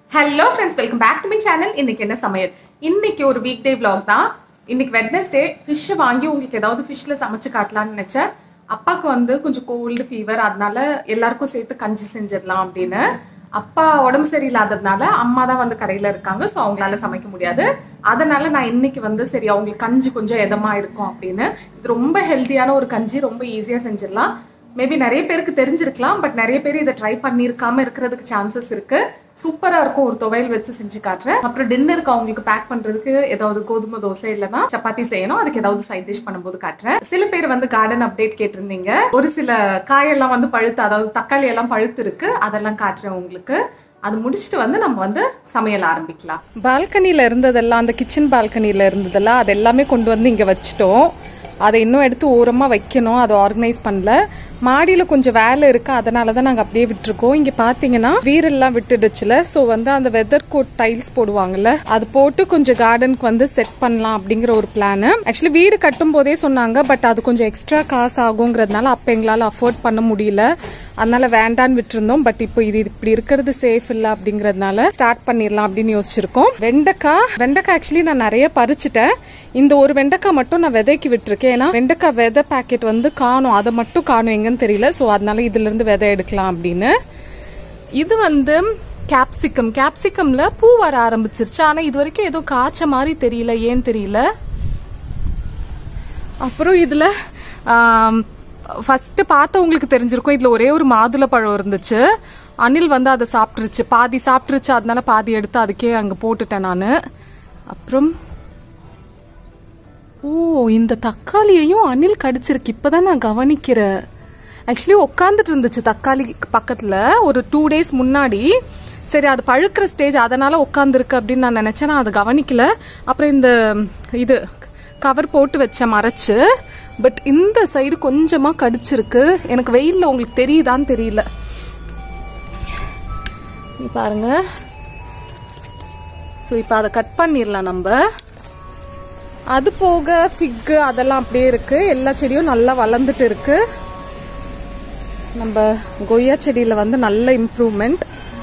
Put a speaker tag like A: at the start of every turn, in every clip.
A: Hello friends welcome back to my channel இன்னைக்கு என்ன சமையல் இன்னைக்கு ஒரு வீக் டே vlog தான் இன்னைக்கு வெட்னஸ்டே ஃபிஷ்ஷை வாங்கி உங்களுக்கு ஏதாவது ஃபிஷ்ஷில் சமைச்சு காட்டலாம்னு நினச்சேன் அப்பாவுக்கு வந்து கொஞ்சம் கோல்டு ஃபீவர் அதனால எல்லாருக்கும் சேர்த்து கஞ்சி செஞ்சிடலாம் அப்படின்னு அப்பா உடம்பு சரியில்லாததுனால அம்மா தான் வந்து கடையில் இருக்காங்க ஸோ அவங்களால சமைக்க முடியாது அதனால நான் இன்னைக்கு வந்து சரி அவங்களுக்கு கஞ்சி கொஞ்சம் எதமா இருக்கும் அப்படின்னு இது ரொம்ப ஹெல்த்தியான ஒரு கஞ்சி ரொம்ப ஈஸியாக செஞ்சிடலாம் மேபி நிறைய பேருக்கு தெரிஞ்சிருக்கலாம் பட் நிறைய பேர் இதை ட்ரை பண்ணியிருக்காம இருக்கிறதுக்கு சான்சஸ் இருக்கு சூப்பரா இருக்கும் ஒரு துவையல் வச்சு செஞ்சு காட்டுறேன் அப்புறம் டின்னருக்கு அவங்களுக்கு பேக் பண்றதுக்கு ஏதாவது கோதுமை தோசை இல்லைன்னா சப்பாத்தி செய்யணும் அதுக்கு ஏதாவது சைட் டிஷ் பண்ணும்போது காட்டுறேன் சில பேர் வந்து கார்டன் அப்டேட் கேட்டிருந்தீங்க ஒரு சில காயெல்லாம் வந்து பழுத்து அதாவது தக்காளி எல்லாம் பழுத்து இருக்கு அதெல்லாம் காட்டுறேன் உங்களுக்கு அது முடிச்சுட்டு வந்து நம்ம வந்து சமையல் ஆரம்பிக்கலாம்
B: பால்கனியில் இருந்ததெல்லாம் அந்த கிச்சன் பால்கனியில் இருந்ததெல்லாம் அது எல்லாமே கொண்டு வந்து இங்கே வச்சிட்டோம் அதை இன்னும் எடுத்து ஓரமாக வைக்கணும் அதை ஆர்கனைஸ் பண்ணல மாடியில் கொஞ்சம் வேலை இருக்கு அதனால தான் நாங்கள் அப்படியே விட்டுருக்கோம் இங்கே பார்த்தீங்கன்னா வீரெல்லாம் விட்டுடுச்சுல ஸோ வந்து அந்த வெதர் கோட் டைல்ஸ் போடுவாங்கல்ல அது போட்டு கொஞ்சம் கார்டனுக்கு வந்து செட் பண்ணலாம் அப்படிங்கிற ஒரு பிளான் ஆக்சுவலி வீடு கட்டும் போதே சொன்னாங்க பட் அது கொஞ்சம் எக்ஸ்ட்ரா காசு ஆகுங்கிறதுனால அப்போ எங்களால் அஃபோர்ட் பண்ண முடியல அதனால வேண்டான்னு விட்டுருந்தோம் பட் இப்போ இது இப்படி இருக்கிறது சேஃப் இல்லை அப்படிங்கறதுனால ஸ்டார்ட் பண்ணிடலாம் அப்படின்னு யோசிச்சிருக்கோம் வெண்டைக்காய் வெண்டைக்காய் ஆக்சுவலி நான் நிறைய பறிச்சுட்டேன் இந்த ஒரு வெண்டைக்காய் மட்டும் நான் விதைக்கு விட்டுருக்கேன் ஏன்னா வெண்டைக்காய் விதை பாக்கெட் வந்து காணும் அதை மட்டும் காணும் எங்கன்னு தெரியல ஸோ அதனால இதுல இருந்து விதை எடுக்கலாம் அப்படின்னு இது வந்து கேப்சிகம் கேப்சிகம்ல பூ வர ஆரம்பிச்சிருச்சு ஆனா இது வரைக்கும் ஏதோ காய்ச்ச மாதிரி தெரியல ஏன் தெரியல அப்புறம் இதுல ஃபர்ஸ்ட் பார்த்தவங்களுக்கு தெரிஞ்சிருக்கும் இதுல ஒரே ஒரு மாதுளை பழம் இருந்துச்சு அனில் வந்து அதை சாப்பிட்டுருச்சு பாதி சாப்பிட்டுருச்சு அதனால பாதி எடுத்து அதுக்கே அங்க போட்டுட்டேன் நான் அப்புறம் ஓ இந்த தக்காளியையும் அணில் கடிச்சிருக்கு இப்பதான் நான் கவனிக்கிறேன் ஆக்சுவலி உட்காந்துட்டு இருந்துச்சு தக்காளி பக்கத்துல ஒரு டூ டேஸ் முன்னாடி சரி அது பழுக்கிற ஸ்டேஜ் அதனால உட்காந்துருக்கு அப்படின்னு நான் நினைச்சேன் நான் அதை கவனிக்கல அப்புறம் இந்த இது கவர் போட்டு வச்சேன் மறைச்சு பட் இந்த சைடு கொஞ்சமா கடிச்சிருக்கு எனக்கு வெயில்ல உங்களுக்கு தெரியுதான்னு தெரியல நீ பாருங்க ஸோ இப்போ அதை கட் பண்ணிடலாம் நம்ம அது போக ஃபிக்கு அதெல்லாம் அப்படியே இருக்கு எல்லா செடியும் நல்லா வளர்ந்துட்டு இருக்கு நம்ம கொய்யா செடியில வந்து நல்ல இம்ப்ரூவ்மெண்ட்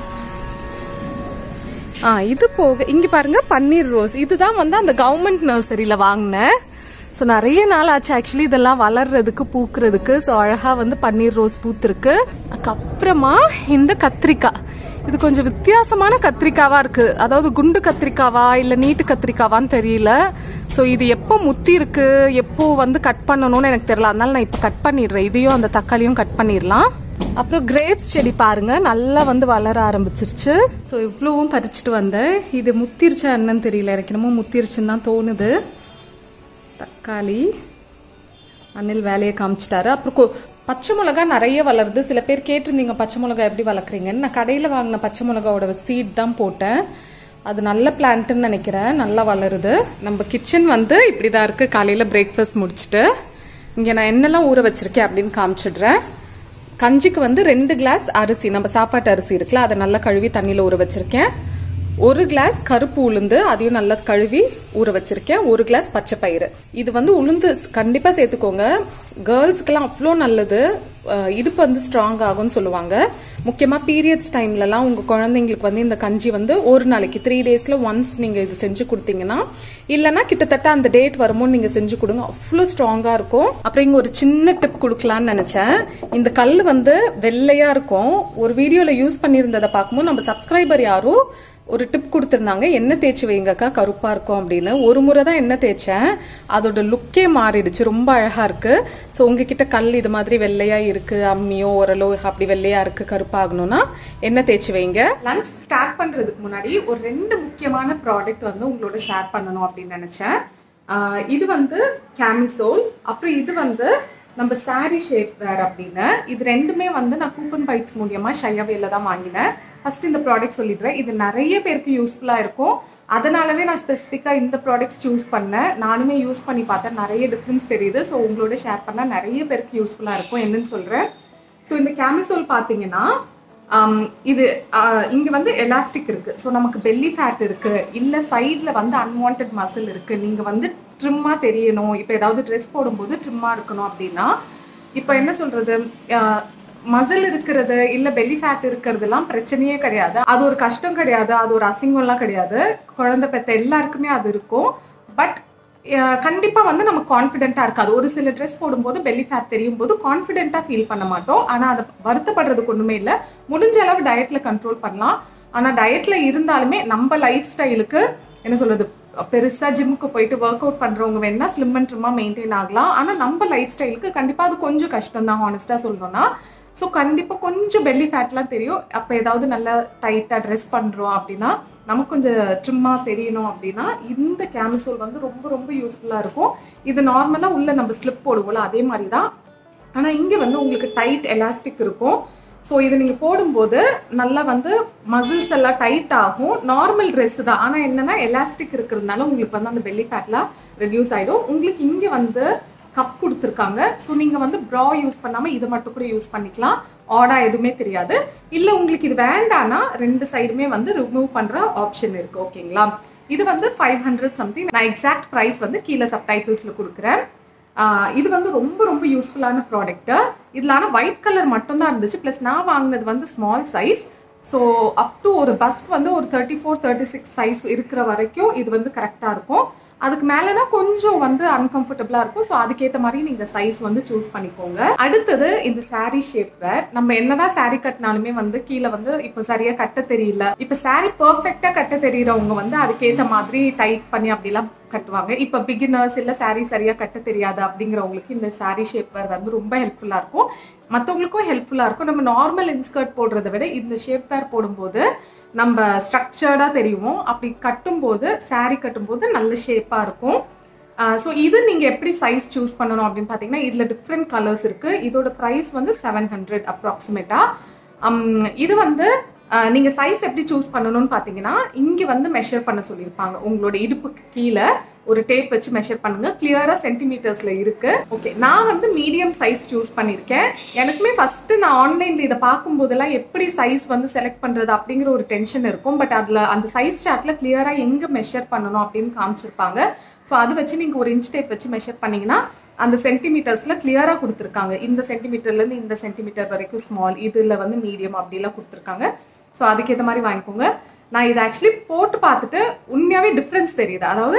B: ஆ இது போக இங்க பாருங்க பன்னீர் ரோஸ் இதுதான் வந்து அந்த கவர்மெண்ட் நர்சரியில வாங்கினேன் ஸோ நிறைய நாள் ஆச்சு ஆக்சுவலி இதெல்லாம் வளர்றதுக்கு பூக்குறதுக்கு ஸோ அழகா வந்து பன்னீர் ரோஸ் பூத்திருக்கு அதுக்கப்புறமா இந்த கத்திரிக்காய் இது கொஞ்சம் வித்தியாசமான கத்திரிக்காவா இருக்கு அதாவது குண்டு கத்திரிக்காவா இல்ல நீட்டு கத்திரிக்காவான்னு தெரியல ஸோ இது எப்போ முத்தி இருக்கு எப்போ வந்து கட் பண்ணணும்னு எனக்கு தெரியல அதனால நான் இப்போ கட் பண்ணிடுறேன் இதையும் அந்த தக்காளியும் கட் பண்ணிடலாம் அப்புறம் கிரேப்ஸ் செடி பாருங்க நல்லா வந்து வளர ஆரம்பிச்சிருச்சு ஸோ இவ்வளவும் பறிச்சுட்டு வந்தேன் இது முத்திருச்சா என்னன்னு தெரியல எனக்கு என்னமோ முத்திருச்சுன்னு தான் தோணுது தக்காளி அணில் வேலையை காமிச்சிட்டாரு அப்புறம் கொ- பச்சை மிளகா நிறைய வளருது சில பேர் கேட்டிருந்தீங்க பச்சை மிளகா எப்படி வளர்க்குறீங்கன்னு நான் கடையில் வாங்கின பச்சை மிளகாவோட சீட் தான் போட்டேன் அது நல்ல பிளான்ட்டுன்னு நினைக்கிறேன் நல்லா வளருது நம்ம கிச்சன் வந்து இப்படி தான் இருக்கு காலையில் பிரேக்ஃபாஸ்ட் முடிச்சுட்டு இங்கே நான் என்னெல்லாம் ஊற வச்சிருக்கேன் அப்படின்னு காமிச்சிடுறேன் கஞ்சிக்கு வந்து ரெண்டு கிளாஸ் அரிசி நம்ம சாப்பாட்டு அரிசி இருக்குல்ல அதை நல்லா கழுவி தண்ணியில் ஊற வச்சிருக்கேன் ஒரு கிளாஸ் கருப்பு உளுந்து அதையும் நல்லா கழுவி ஊற வச்சிருக்கேன் ஒரு கிளாஸ் பச்சை பயிறு இது வந்து உளுந்து ஸ்- கண்டிப்பா சேர்த்துக்கோங்க கேர்ள்ஸ்க்கெல்லாம் அவ்வளோ நல்லது அஹ் இடுப்பு வந்து ஸ்ட்ராங் ஆகும்னு சொல்லுவாங்க முக்கியமா பீரியட்ஸ் டைம்லலாம் உங்க குழந்தைங்களுக்கு வந்து இந்த கஞ்சி வந்து ஒரு நாளைக்கு த்ரீ டேஸ்ல ஒன்ஸ் நீங்க இது செஞ்சு கொடுத்தீங்கன்னா இல்லைன்னா கிட்டத்தட்ட அந்த டேட் வரும்போது நீங்க செஞ்சு கொடுங்க அவ்வளோ ஸ்ட்ராங்கா இருக்கும் அப்புறம் இங்க ஒரு சின்ன டிப் கொடுக்கலாம்னு நினைச்சேன் இந்த கல் வந்து வெள்ளையா இருக்கும் ஒரு வீடியோல யூஸ் பண்ணியிருந்ததை பார்க்கும்போது நம்ம சப்ஸ்கிரைபர் யாரும் ஒரு டிப் கொடுத்துருந்தாங்க எண்ணெய் தேய்ச்சி வைங்கக்கா கருப்பா இருக்கும் அப்படின்னு ஒரு முறை தான் எண்ணெய் தேய்ச்சேன் அதோட லுக்கே மாறிடுச்சு ரொம்ப அழகா இருக்கு ஸோ உங்ககிட்ட கல் இது மாதிரி வெள்ளையா இருக்கு அம்மியோ உரலோ அப்படி வெள்ளையா இருக்கு கருப்பாகணும்னா எண்ணெய் தேய்ச்சி வைங்க
A: லஞ்ச் ஸ்டார்ட் பண்றதுக்கு முன்னாடி ஒரு ரெண்டு முக்கியமான ப்ராடக்ட் வந்து உங்களோட ஷேர் பண்ணணும் அப்படின்னு நினைச்சேன் ஆஹ் இது வந்து கேமிசோல் அப்புறம் இது வந்து நம்ம சாரி ஷேப் வேர் அப்படின்னு இது ரெண்டுமே வந்து நான் கூப்பன் பைட்ஸ் மூலியமா ஷையவேல தான் வாங்கினேன் ஃபர்ஸ்ட் இந்த ப்ராடக்ட் சொல்லிடுறேன் இது நிறைய பேருக்கு யூஸ்ஃபுல்லா இருக்கும் அதனாலவே நான் ஸ்பெசிஃபிக்காக இந்த ப்ராடக்ட்ஸ் சூஸ் பண்ணேன் நானுமே யூஸ் பண்ணி பார்த்தேன் நிறைய டிஃப்ரென்ஸ் தெரியுது ஸோ உங்களோட ஷேர் பண்ணால் நிறைய பேருக்கு யூஸ்ஃபுல்லாக இருக்கும் என்னன்னு சொல்கிறேன் ஸோ இந்த கேமிசோல் பார்த்தீங்கன்னா ஆம், இது ஆஹ், இங்க வந்து எலாஸ்டிக் இருக்கு ஸோ நமக்கு பெல்லி ஃபேட் இருக்கு இல்ல சைட்ல வந்து அன்வான்ட் மசில் இருக்கு நீங்க வந்து ட்ரிம்மா தெரியணும் இப்போ ஏதாவது ட்ரெஸ் போடும்போது ட்ரிம்மா இருக்கணும் அப்படின்னா இப்போ என்ன சொல்றது ஆஹ், மசில் இருக்கிறது இல்ல பெல்லி ஃபேட் இருக்கிறதுலாம் பிரச்சனையே கிடையாது அது ஒரு கஷ்டம் கிடையாது அது ஒரு அசிங்கம்லாம் கிடையாது குழந்தை பெத்த எல்லாருக்குமே அது இருக்கும் பட் கண்டிப்பாக வந்து நம்ம கான்ஃபிடென்ட்டாக இருக்காது ஒரு சில ட்ரெஸ் போடும்போது பெல்லி ஃபேட் தெரியும் போது கான்ஃபிடென்ட்டாக ஃபீல் பண்ண மாட்டோம் ஆனால் அதை வருத்தப்படுறதுக்கு ஒன்றுமே இல்லை முடிஞ்ச அளவு டயட்டில் கண்ட்ரோல் பண்ணலாம் ஆனால் டயட்டில் இருந்தாலுமே நம்ம லைஃப் ஸ்டைலுக்கு என்ன சொல்கிறது பெருசாக ஜிம்முக்கு போயிட்டு ஒர்க் அவுட் பண்ணுறவங்க வேணா ஸ்லிம் அண்ட் ட்ரிம்மாக மெயின்டைன் ஆகலாம் ஆனால் நம்ம லைஃப் ஸ்டைலுக்கு கண்டிப்பாக அது கொஞ்சம் கஷ்டம் தான் ஹானஸ்ட்டாக சொல்லணும்னா ஸோ கண்டிப்பாக கொஞ்சம் பெல்லி ஃபேட்லாம் தெரியும் அப்போ ஏதாவது நல்லா டைட்டாக ட்ரெஸ் பண்ணுறோம் அப்படின்னா நமக்கு கொஞ்சம் ட்ரிம்மாக தெரியணும் அப்படின்னா இந்த கேமிசோல் வந்து ரொம்ப ரொம்ப யூஸ்ஃபுல்லாக இருக்கும் இது நார்மலாக உள்ள நம்ம ஸ்லிப் போடுவோம்ல அதே மாதிரி தான் ஆனால் இங்கே வந்து உங்களுக்கு டைட் எலாஸ்டிக் இருக்கும் ஸோ இது நீங்கள் போடும்போது நல்லா வந்து மசில்ஸ் எல்லாம் டைட் ஆகும் நார்மல் ட்ரெஸ் தான் ஆனால் என்னன்னா எலாஸ்டிக் இருக்கிறதுனால உங்களுக்கு வந்து அந்த பெல்லி ஃபேட்லாம் ரெடியூஸ் ஆகிடும் உங்களுக்கு இங்கே வந்து கப் கொடுத்துருக்காங்க ஸோ நீங்கள் வந்து ப்ரா யூஸ் பண்ணாமல் இதை மட்டும் கூட யூஸ் பண்ணிக்கலாம் ஆடா எதுவுமே தெரியாது இல்லை உங்களுக்கு இது வேண்டானா ரெண்டு சைடுமே வந்து ரிமூவ் பண்ணுற ஆப்ஷன் இருக்குது ஓகேங்களா இது வந்து ஃபைவ் ஹண்ட்ரட் சம்திங் நான் எக்ஸாக்ட் ப்ரைஸ் வந்து கீழே சப்டைட்டில்ஸில் கொடுக்குறேன் ஆஹ் இது வந்து ரொம்ப ரொம்ப யூஸ்ஃபுல்லான ப்ராடக்ட்டு இதில் ஆனால் ஒயிட் கலர் மட்டும்தான் இருந்துச்சு ப்ளஸ் நான் வாங்கினது வந்து small size so up to ஒரு பஸ்ட் வந்து ஒரு thirty four thirty six size இருக்கிற வரைக்கும் இது வந்து கரெக்டாக இருக்கும் அதுக்கு மேலேனா கொஞ்சம் வந்து அன்கம்ஃபர்டபுளாக இருக்கும் ஸோ அதுக்கேற்ற மாதிரி நீங்கள் சைஸ் வந்து சூஸ் பண்ணிக்கோங்க அடுத்தது இந்த saree ஷேப் வேர் நம்ம என்னதான் saree கட்டினாலுமே வந்து கீழே வந்து இப்போ சரியாக கட்ட தெரியல இப்போ saree பர்ஃபெக்டாக கட்ட தெரியறவங்க வந்து அதுக்கேற்ற மாதிரி டைட் பண்ணி அப்படிலாம் கட்டுவாங்க இப்போ பிகினர்ஸ் இல்லை saree சரியாக கட்ட தெரியாது அப்படிங்கிறவங்களுக்கு இந்த saree ஷேப் வேர் வந்து ரொம்ப ஹெல்ப்ஃபுல்லாக இருக்கும் மற்றவங்களுக்கும் ஹெல்ப்ஃபுல்லாக இருக்கும் நம்ம நார்மல் இன்ஸ்கர்ட் போடுறத விட இந்த ஷேப் வேர் போடும்போது நம்ம ஸ்ட்ரக்சர்டாக தெரியும் அப்படி கட்டும்போது saree கட்டும்போது நல்ல ஷேப்பாக இருக்கும் ஸோ இது நீங்கள் எப்படி சைஸ் சூஸ் பண்ணணும் அப்படின்னு பார்த்தீங்கன்னா இதில் டிஃப்ரெண்ட் கலர்ஸ் இருக்குது இதோட ப்ரைஸ் வந்து செவன் ஹண்ட்ரட் அப்ராக்சிமேட்டாக இது வந்து அஹ், நீங்க சைஸ் எப்படி சூஸ் பண்ணணும்னு பார்த்தீங்கன்னா இங்க வந்து மெஷர் பண்ண சொல்லியிருப்பாங்க உங்களோட இடுப்புக்கு கீழே ஒரு டேப் வச்சு மெஷர் பண்ணுங்க கிளியரா சென்டிமீட்டர்ஸ்ல இருக்கு ஓகே நான் வந்து மீடியம் சைஸ் சூஸ் பண்ணியிருக்கேன் எனக்குமே ஃபர்ஸ்ட் நான் ஆன்லைன்ல இதை பார்க்கும்போதெல்லாம் எப்படி சைஸ் வந்து செலக்ட் பண்றது அப்படிங்கிற ஒரு டென்ஷன் இருக்கும் பட் அதுல அந்த சைஸ் சார்ட்ல கிளியரா எங்க மெஷர் பண்ணணும் அப்படின்னு காமிச்சிருப்பாங்க ஸோ அது வச்சு நீங்க ஒரு இன்ச் டேப் வச்சு மெஷர் பண்ணீங்கன்னா அந்த சென்டிமீட்டர்ஸ்ல கிளியரா கொடுத்துருக்காங்க இந்த சென்டிமீட்டர்ல இருந்து இந்த சென்டிமீட்டர் வரைக்கும் ஸ்மால் இதுல வந்து மீடியம் அப்படிலாம் கொடுத்துருக்காங்க ஸோ அதுக்கேற்ற மாதிரி வாங்கிக்கோங்க நான் இதை ஆக்சுவலி போட்டு பார்த்துட்டு உண்மையாவே டிஃப்ரென்ஸ் தெரியுது அதாவது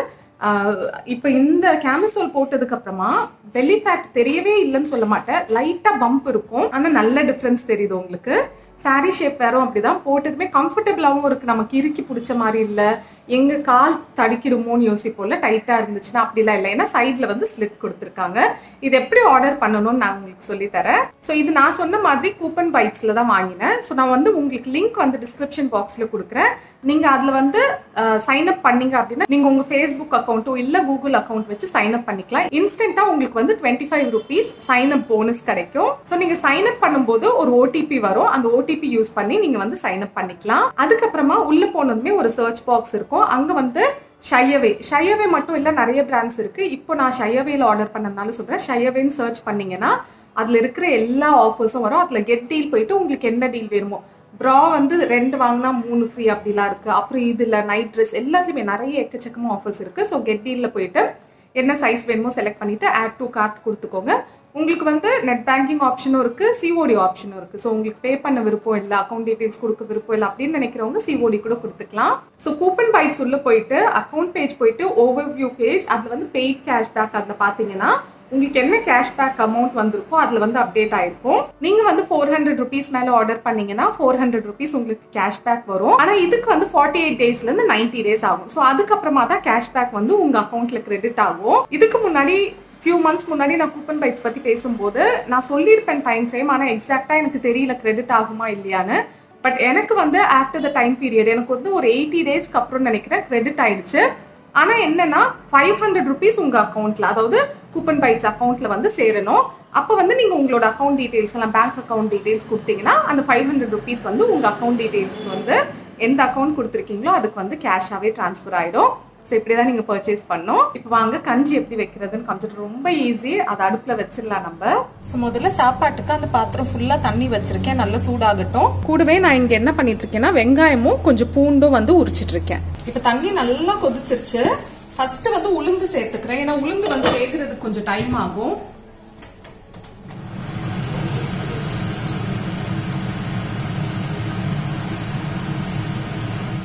A: இப்போ இந்த கேமிசோல் போட்டதுக்கு அப்புறமா பெல்லி ஃபேட் தெரியவே இல்லைன்னு சொல்ல மாட்டேன் லைட்டாக பம்ப் இருக்கும் ஆனால் நல்ல டிஃப்ரென்ஸ் தெரியுது உங்களுக்கு saree ஷேப் வேறும் அப்படிதான் போட்டதுமே கம்ஃபர்டபுளாகவும் இருக்கு நமக்கு இறுக்கி பிடிச்ச மாதிரி இல்லை எங்க கால் தடிக்கிடுமோன்னு யோசிப்போம்ல டைட்டாக இருந்துச்சுன்னா அப்படிலாம் இல்லை ஏன்னா சைடில் வந்து ஸ்லிட் கொடுத்துருக்காங்க இது எப்படி ஆர்டர் பண்ணணும்னு நான் உங்களுக்கு சொல்லி தரேன் ஸோ இது நான் சொன்ன மாதிரி கூப்பன் பைட்ஸில் தான் வாங்கினேன் ஸோ நான் வந்து உங்களுக்கு லிங்க் வந்து டிஸ்கிரிப்ஷன் பாக்ஸில் கொடுக்குறேன் நீங்கள் அதில் வந்து சைன் அப் பண்ணீங்க அப்படின்னா நீங்கள் உங்கள் ஃபேஸ்புக் அக்கௌண்ட்டோ இல்லை கூகுள் அக்கௌண்ட் வச்சு சைன் அப் பண்ணிக்கலாம் இன்ஸ்டன்ட்டாக உங்களுக்கு வந்து twenty five rupees sign up bonus கிடைக்கும் ஸோ நீங்கள் சைன் அப் பண்ணும்போது ஒரு ஓடிபி வரும் அந்த ஓடிபி யூஸ் பண்ணி நீங்கள் வந்து சைன் அப் பண்ணிக்கலாம் அதுக்கப்புறமா உள்ளே போனதுமே ஒரு சர்ச் பாக்ஸ் இருக்கும் அங்கே வந்து ஷையவே ஷையவே மட்டும் இல்லை நிறைய பிராண்ட்ஸ் இருக்கு இப்போ நான் ஷையவேல ஆர்டர் பண்ணதுனால சொல்கிறேன் ஷையவேன்னு சர்ச் பண்ணீங்கன்னா அதில் இருக்கிற எல்லா ஆஃபர்ஸும் வரும் அதில் கெட் டீல் போயிட்டு உங்களுக்கு என்ன டீல் வேணுமோ ப்ரா வந்து ரெண்டு வாங்கினா மூணு ஃப்ரீ அப்படிலாம் இருக்கு அப்புறம் இதில் நைட் ட்ரெஸ் எல்லாத்துலேயுமே நிறைய எக்கச்சக்கமாக ஆஃபர்ஸ் இருக்கு ஸோ கெட் டீலில் போயிட்டு என்ன சைஸ் வேணுமோ செலக்ட் பண்ணிட்டு ஆட் டு கார்ட் கொடுத்துக்கோங்க உங்களுக்கு வந்து நெட் பேங்கிங் ஆப்ஷனும் இருக்கு சிஓடி ஆப்ஷனும் இருக்கு ஸோ உங்களுக்கு பே பண்ண விருப்பம் இல்லை அக்கௌண்ட் டீடைல்ஸ் கொடுக்க விருப்பம் இல்லை அப்படின்னு நினைக்கிறவங்க சிஓடி கூட கொடுத்துக்கலாம் ஸோ கூப்பன் பைட்ஸ் உள்ள போயிட்டு அக்கௌண்ட் பேஜ் போயிட்டு ஓவர் வியூ பேஜ் அதில் வந்து பெய்ட் கேஷ்பேக் அதில் பார்த்தீங்கன்னா உங்களுக்கு என்ன கேஷ்பேக் அமௌண்ட் வந்திருக்கோ அதில் வந்து அப்டேட் ஆயிருக்கும் நீங்க வந்து ஃபோர் ஹண்ட்ரட் ருபீஸ் மேல ஆர்டர் பண்ணீங்கன்னா ஃபோர் ஹண்ட்ரட் ருபீஸ் உங்களுக்கு கேஷ்பேக் வரும் ஆனா இதுக்கு வந்து ஃபார்ட்டி எயிட் டேஸ்ல இருந்து நைன்டி டேஸ் ஆகும் ஸோ அதுக்கப்புறமா தான் கேஷ்பேக் வந்து உங்க அக்கௌண்ட்ல கிரெடிட் ஆகும் இதுக்கு முன்னாடி ஃபியூ மந்த்ஸ் முன்னாடி நான் கூப்பன் பைட்ஸ் பத்தி பேசும்போது நான் சொல்லியிருப்பேன் டைம் ஃப்ரேம் ஆனா எக்ஸாக்டா எனக்கு தெரியல கிரெடிட் ஆகுமா இல்லையான்னு பட் எனக்கு வந்து ஆஃப்டர் த டைம் பீரியட் எனக்கு வந்து ஒரு எயிட்டி டேஸ்க்கு அப்புறம் நினைக்கிறேன் கிரெடிட் ஆயிடுச்சு ஆனா என்னன்னா ஃபைவ் ஹண்ட்ரட் ருபீஸ் உங்க அக்கௌண்ட்ல அதாவது கூப்பன் பைட்ஸ் அக்கௌண்ட்ல வந்து சேரணும் அப்போ வந்து நீங்க உங்களோட அக்கௌண்ட் டீடைல்ஸ் எல்லாம் பேங்க் அக்கௌண்ட் டீடைல்ஸ் கொடுத்தீங்கன்னா அந்த ஃபைவ் ஹண்ட்ரட் ருபீஸ் வந்து உங்க அக்கௌண்ட் டீடைல்ஸ் வந்து எந்த அக்கௌண்ட் கொடுத்துருக்கீங்களோ அதுக்கு வந்து கேஷாவே ட்ரான்ஸ்ஃபர் ஆயிடும் ஸோ இப்படி தான் நீங்கள் பர்ச்சேஸ் பண்ணோம் இப்போ வாங்க கஞ்சி எப்படி வைக்கிறதுன்னு காமிச்சிட்டு ரொம்ப ஈஸி அதை அடுப்பில் வச்சிடலாம் நம்ம ஸோ முதல்ல சாப்பாட்டுக்கு அந்த பாத்திரம் ஃபுல்லாக தண்ணி வச்சிருக்கேன் நல்லா சூடாகட்டும் கூடவே நான் இங்கே என்ன பண்ணிட்டு இருக்கேன்னா வெங்காயமும் கொஞ்சம் பூண்டும் வந்து உரிச்சிட்டு இருக்கேன் இப்போ தண்ணி நல்லா கொதிச்சிருச்சு ஃபர்ஸ்ட் வந்து உளுந்து சேர்த்துக்கிறேன் ஏன்னா உளுந்து வந்து வேகிறதுக்கு கொஞ்சம் டைம் ஆகும்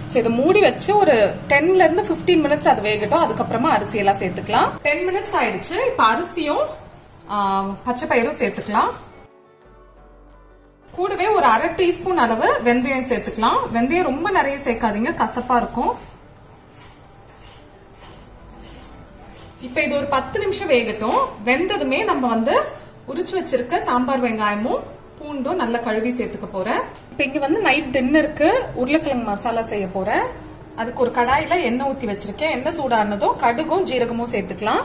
A: ஸோ இதை மூடி வச்சு ஒரு டென்ல இருந்து ஃபிஃப்டீன் மினிட்ஸ் அது வேகட்டும் அதுக்கப்புறமா அரிசி எல்லாம் சேர்த்துக்கலாம் டென் மினிட்ஸ் ஆயிடுச்சு இப்போ அரிசியும் ஆ, பச்சை பயிரும் சேர்த்துக்கலாம் கூடவே ஒரு அரை டீஸ்பூன் அளவு வெந்தயம் சேர்த்துக்கலாம் வெந்தயம் ரொம்ப நிறைய சேர்க்காதீங்க கசப்பா இருக்கும் இப்ப இது ஒரு பத்து நிமிஷம் வேகட்டும் வெந்ததுமே நம்ம வந்து உரிச்சு வச்சிருக்க சாம்பார் வெங்காயமும் பூண்டும் நல்லா கழுவி சேர்த்துக்க போறேன் இப்ப இங்க வந்து நைட் டின்னருக்கு உருளைக்கிழங்கு மசாலா செய்ய போறேன் அதுக்கு ஒரு கடாயில எண்ணெய் ஊத்தி வச்சிருக்கேன் எண்ணெய் சூடானதும் கடுகும் ஜீரகமும் சேர்த்துக்கலாம்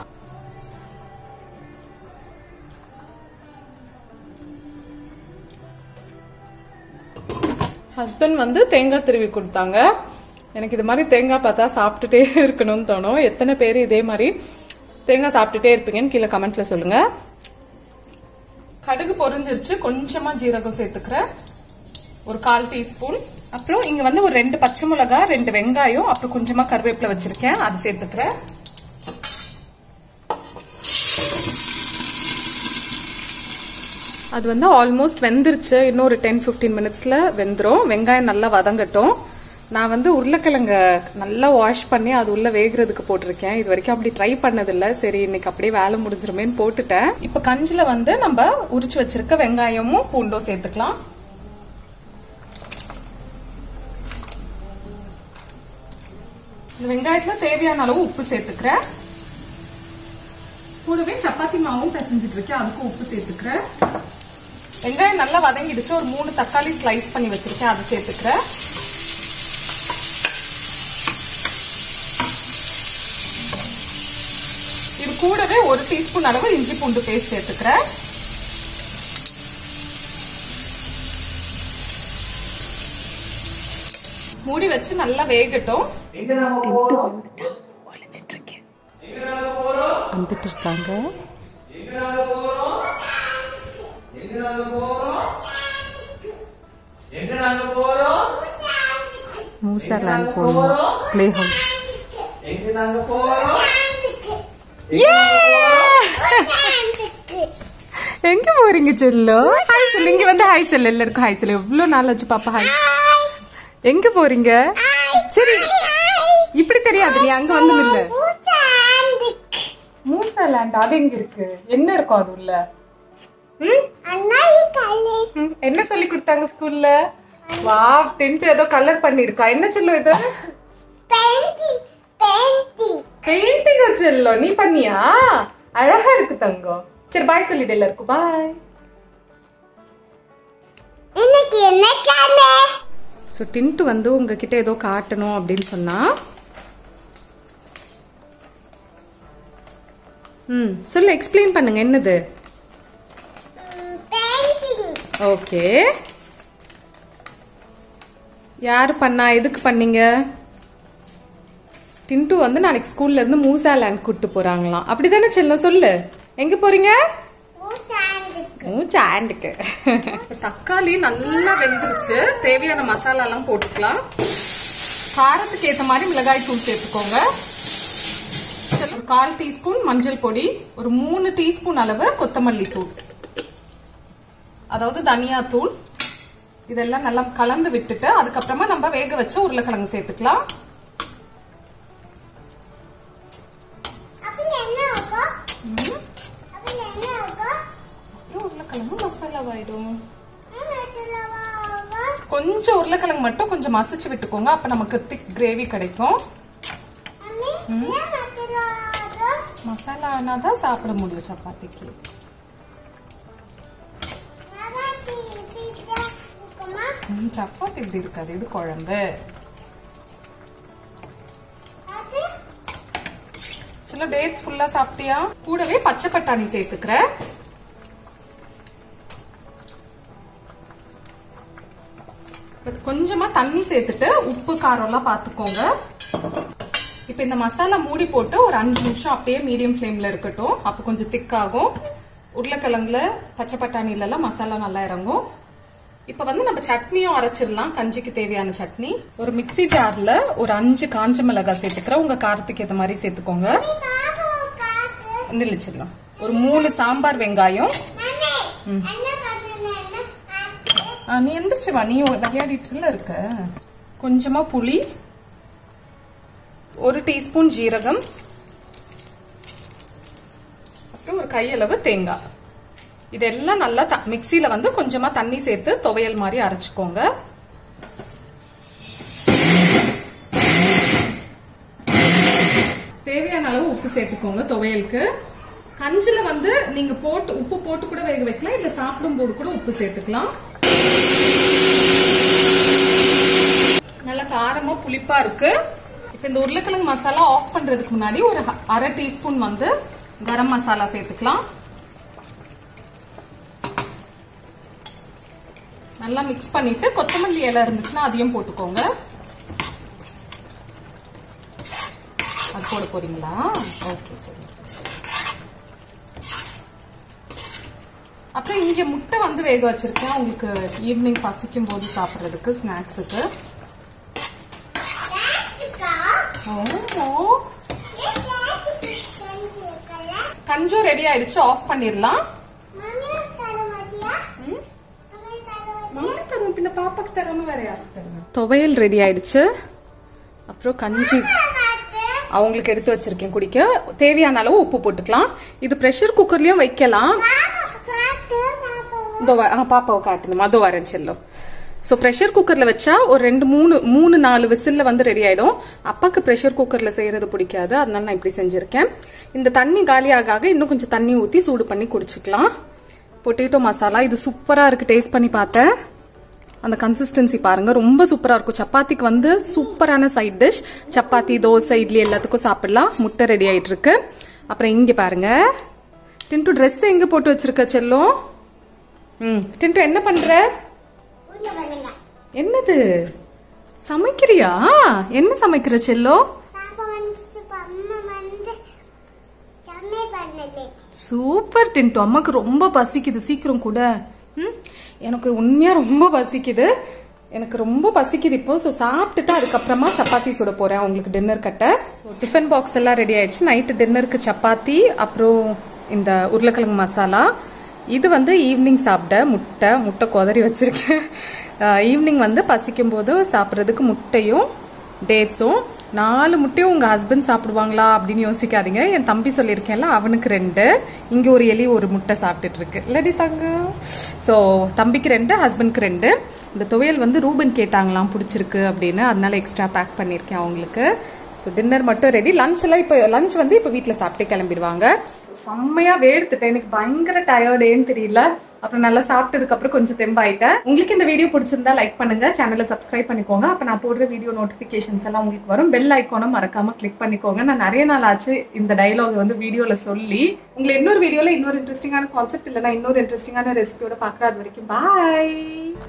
A: ஹஸ்பண்ட் வந்து தேங்காய் திருவி கொடுத்தாங்க எனக்கு இது மாதிரி தேங்காய் பார்த்தா சாப்பிட்டுட்டே இருக்கணும்னு தோணும் எத்தனை பேர் இதே மாதிரி தேங்காய் சாப்பிட்டுட்டே இருப்பீங்கன்னு கீழே கமெண்ட்ல சொல்லுங்க கடுகு பொரிஞ்சிருச்சு கொஞ்சமா ஜீரகம் சேர்த்துக்கிறேன் ஒரு கால் டீஸ்பூன் அப்புறம் இங்க வந்து ஒரு ரெண்டு பச்சை மிளகாய் ரெண்டு வெங்காயம் அப்புறம் கொஞ்சமா கருவேப்பிலை வச்சிருக்கேன் அது சேர்த்துக்கிறேன் அது வந்து ஆல்மோஸ்ட் வெந்துருச்சு இன்னும் ஒரு டென் ஃபிஃப்டீன் மினிட்ஸில் வெந்துடும் வெங்காயம் நல்லா வதங்கட்டும் நான் வந்து உருளைக்கிழங்க நல்லா வாஷ் பண்ணி அது உள்ள வேகிறதுக்கு போட்டிருக்கேன் இது வரைக்கும் அப்படி ட்ரை பண்ணதில்லை சரி இன்னைக்கு அப்படியே வேலை முடிஞ்சிருமேன்னு போட்டுட்டேன் இப்போ கஞ்சில் வந்து நம்ம உரிச்சு வச்சிருக்க வெங்காயமும் பூண்டும் சேர்த்துக்கலாம் இந்த வெங்காயத்துல தேவையான அளவு உப்பு சேர்த்துக்கிறேன் கூடவே சப்பாத்தி மாவும் பிசைஞ்சிட்டு இருக்கேன் அதுக்கும் உப்பு சேர்த்துக்கிறேன் வெங்காயம் நல்லா வதங்கிடுச்சு ஒரு மூணு தக்காளி ஸ்லைஸ் பண்ணி வச்சிருக்கேன் அதை சேர்த்துக்கிறேன் இது கூடவே ஒரு டீஸ்பூன் அளவு இஞ்சி பூண்டு பேஸ்ட் சேர்த்துக்கிறேன் மூடி வச்சு நல்லா வேகட்டும் வந்துட்டு இருக்காங்க மூசா லேண்ட் போகணும் பிளே ஹவுஸ்
C: எங்க நாங்க போறோம்
A: எங்க போறீங்க செல்லோ ஹாய் சொல்லு இங்க வந்து ஹாய் சொல்லு எல்லாருக்கும் ஹாய் சொல்லு எவ்வளவு நாள் ஆச்சு பாப்பா ஹாய் எங்க போறீங்க சரி இப்படி தெரியாது நீ அங்க வந்து நில்லு மூசா லேண்ட் அது எங்க இருக்கு என்ன இருக்கும் அது உள்ள ம்? ம், என்ன சொல்லி கொடுத்தாங்க ஸ்கூல்ல வா டென்ட் ஏதோ கலர் பண்ணிருக்கா என்ன செல்லும் இது பெயிண்டிங் செல்லும் நீ பண்ணியா அழகா இருக்கு தங்கம் சரி பாய் சொல்லிடு எல்லாருக்கும் பாய்
D: இன்னைக்கு என்ன சாமி
A: ஸோ டின்ட்டு வந்து உங்ககிட்ட ஏதோ காட்டணும் அப்படின்னு சொன்னா ம் சொல்லு எக்ஸ்பிளைன் பண்ணுங்க என்னது
D: பெயிண்டிங்
A: ஓகே யார் பண்ணா எதுக்கு பண்ணீங்க டின்ட்டு வந்து நாளைக்கு ஸ்கூல்ல இருந்து மூசா லேண்ட் கூட்டு போறாங்களாம் அப்படிதானே செல்லம் சொல்லு எங்க போறீங்க சாண்டுக்கு தக்காளி நல்லா வெந்துருச்சு தேவையான மசாலா எல்லாம் போட்டுக்கலாம் காரத்துக்கு ஏத்த மாதிரி மிளகாய் தூள் சேர்த்துக்கோங்க சரி, ஒரு கால் டீஸ்பூன் மஞ்சள் பொடி ஒரு மூணு டீஸ்பூன் அளவு கொத்தமல்லி தூள் அதாவது தனியா தூள் இதெல்லாம் நல்லா கலந்து விட்டுட்டு அதுக்கப்புறமா நம்ம வேக வச்ச உருளைக்கிழங்கு சேர்த்துக்கலாம்
D: அப்படி என்ன ஆகும் அப்படி என்ன ஆகும்
A: அப்புறம் உருளைக்கிழங்கு மசாலாவாயிடும்
D: என்ன சொல்லவா ஆகும்
A: கொஞ்சம் உருளைக்கிழங்கு மட்டும் கொஞ்சம் மசிச்சு விட்டுக்கோங்க அப்ப நமக்கு திக் கிரேவி கிடைக்கும்
D: அம்மி ஏன் மசாலா ஆகும்
A: மசாலானா தான் சாப்பிட முடியும் சப்பாத்திக்கு
D: சப்பாத்தி பீட்சா இருக்குமா
A: ம், சப்பாத்தி இப்படி இருக்காது இது குழம்பு
D: அது
A: சில டேட்ஸ் ஃபுல்லா சாப்பிட்டியா கூடவே பச்சை பட்டாணி சேர்த்துக்கிறேன் இப்ப கொஞ்சமா தண்ணி சேர்த்துட்டு உப்பு காரம்லாம் பார்த்துக்கோங்க இப்போ இந்த மசாலா மூடி போட்டு ஒரு அஞ்சு நிமிஷம் அப்படியே மீடியம் ஃப்ளேம்ல இருக்கட்டும் அப்போ கொஞ்சம் திக் ஆகும் உருளைக்கிழங்குல பச்சை பட்டாணில எல்லாம் மசாலா நல்லா இறங்கும் இப்போ வந்து நம்ம சட்னியும் அரைச்சிடலாம் கஞ்சிக்கு தேவையான சட்னி ஒரு மிக்ஸி ஜார்ல ஒரு அஞ்சு காஞ்ச மிளகாய் சேர்த்துக்கிறேன் உங்க காரத்துக்கு ஏற்ற மாதிரி சேர்த்துக்கோங்க
D: பாபு காத்து
A: நிலிச்சிடலாம் ஒரு மூணு சாம்பார் வெங்காயம்
D: மம்மி என்ன பண்ணல என்ன
A: ஆ, நீ எந்திரிச்சு வா நீ விளையாடிட்டுல இருக்க கொஞ்சமா புளி
B: ஒரு டீஸ்பூன் ஜீரகம் அப்புறம் ஒரு கையளவு தேங்காய் இதெல்லாம் நல்லா த மிக்சியில் வந்து கொஞ்சமாக தண்ணி சேர்த்து துவையல் மாதிரி அரைச்சிக்கோங்க தேவையான அளவு உப்பு சேர்த்துக்கோங்க துவையலுக்கு கஞ்சில வந்து நீங்க போட்டு உப்பு போட்டு கூட வேக வைக்கலாம் இல்ல சாப்பிடும் போது கூட உப்பு சேர்த்துக்கலாம் நல்ல காரமா புளிப்பா இருக்கு இப்ப இந்த உருளைக்கிழங்கு மசாலா ஆஃப் பண்றதுக்கு முன்னாடி ஒரு ஹ- அரை டீஸ்பூன் வந்து கரம் மசாலா சேர்த்துக்கலாம் நல்லா மிக்ஸ் பண்ணிட்டு கொத்தமல்லி இலை இருந்துச்சுன்னா அதையும் போட்டுக்கோங்க அது போட போறீங்களா ஓகே சரி அப்புறம் இங்க முட்டை வந்து வேக வச்சிருக்கேன் உங்களுக்கு ஈவினிங் பசிக்கும் போது சாப்பிட்றதுக்கு ஸ்நாக்ஸுக்கு ஓ கஞ்சும் ரெடி ஆயிடுச்சு ஆஃப் பண்ணிடலாம் மாமா தருவோம் பின்ன பாப்பாக்கு தராம வேற யாருக்கு தருவேன் துவையல் ரெடி ஆயிடுச்சு அப்புறம் கஞ்சி அவங்களுக்கு எடுத்து வச்சிருக்கேன் குடிக்க தேவையான அளவு உப்பு போட்டுக்கலாம் இது ப்ரெஷர் குக்கர்லயும் வைக்கலாம் இதோ வ- ஆ, பாப்பாவை காட்டணுமா அதோ வரேன் செல்லம் ஸோ ப்ரெஷர் குக்கரில் வச்சா ஒரு ரெண்டு மூணு மூணு நாலு விசிலில் வந்து ரெடி ஆயிடும் அப்பாக்கு ப்ரெஷர் குக்கரில் செய்கிறது பிடிக்காது அதனால நான் இப்படி செஞ்சுருக்கேன் இந்த தண்ணி காலியாக ஆக இன்னும் கொஞ்சம் தண்ணி ஊற்றி சூடு பண்ணி குடிச்சுக்கலாம் பொட்டேட்டோ மசாலா இது சூப்பராக இருக்குது டேஸ்ட் பண்ணி பார்த்தேன் அந்த கன்சிஸ்டன்சி பாருங்க ரொம்ப சூப்பரா இருக்கும் சப்பாத்திக்கு வந்து சூப்பரான சைட் டிஷ் சப்பாத்தி தோசை இட்லி எல்லாத்துக்கும் சாப்பிடலாம் முட்டை ரெடி ஆயிட்டு இருக்கு அப்புறம் இங்க பாருங்க டின்ட்டு Dress எங்க போட்டு வச்சிருக்க செல்லம் ம் டின்ட்டு என்ன பண்ற என்னது சமைக்கிறியா என்ன சமைக்கிற செல்லோ சூப்பர் டின்ட்டு அம்மாக்கு ரொம்ப பசிக்குது சீக்கிரம் கூட ம் எனக்கு உண்மையா ரொம்ப பசிக்குது எனக்கு ரொம்ப பசிக்குது இப்போ ஸோ சாப்பிட்டுட்டு அதுக்கப்புறமா சப்பாத்தி சுட போறேன் அவங்களுக்கு டின்னர் கட்ட டிஃபன் பாக்ஸ் எல்லாம் ரெடி ஆயிடுச்சு நைட்டு டின்னருக்கு சப்பாத்தி அப்புறம் இந்த உருளைக்கிழங்கு மசாலா இது வந்து ஈவினிங் சாப்பிட முட்டை முட்டை குதறி வச்சிருக்கேன் ஈவினிங் வந்து பசிக்கும் போது சாப்பிட்றதுக்கு முட்டையும் டேட்ஸும் நாலு முட்டையும் உங்கள் ஹஸ்பண்ட் சாப்பிடுவாங்களா அப்படின்னு யோசிக்காதீங்க என் தம்பி சொல்லியிருக்கேன்ல அவனுக்கு ரெண்டு இங்கே ஒரு எலி ஒரு முட்டை சாப்பிட்டுட்டு இருக்கு இல்லடி தங்க ஸோ தம்பிக்கு ரெண்டு ஹஸ்பண்ட்க்கு ரெண்டு இந்த துவையல் வந்து ரூபன் கேட்டாங்களாம் பிடிச்சிருக்கு அப்படின்னு அதனால எக்ஸ்ட்ரா பேக் பண்ணியிருக்கேன் அவங்களுக்கு ஸோ டின்னர் மட்டும் ரெடி லஞ்ச் எல்லாம் இப்போ லஞ்ச் வந்து இப்போ வீட்டில் சாப்பிட்டு கிளம்பிடுவாங்க
A: செம்மையா வேர்த்துட்டேன் எனக்கு பயங்கர டயர்டு ஏன்னு தெரியல அப்புறம் நல்லா சாப்பிட்டதுக்கு அப்புறம் கொஞ்சம் தெம்பாயிட்டேன் உங்களுக்கு இந்த வீடியோ பிடிச்சிருந்தா லைக் பண்ணுங்க சேனலை சப்ஸ்கிரைப் பண்ணிக்கோங்க அப்ப நான் போடுற வீடியோ நோட்டிபிகேஷன்ஸ் எல்லாம் உங்களுக்கு வரும் பெல் ஐக்கானும் மறக்காம கிளிக் பண்ணிக்கோங்க நான் நிறைய நாள் ஆச்சு இந்த டைலாக் வந்து வீடியோல சொல்லி உங்களை இன்னொரு வீடியோல இன்னொரு இன்ட்ரெஸ்டிங்கான கான்செப்ட் இல்லைன்னா இன்னொரு இன்ட்ரெஸ்டிங்கான ரெசிபியோட பார்க்குற அது வரைக்கும் பாய்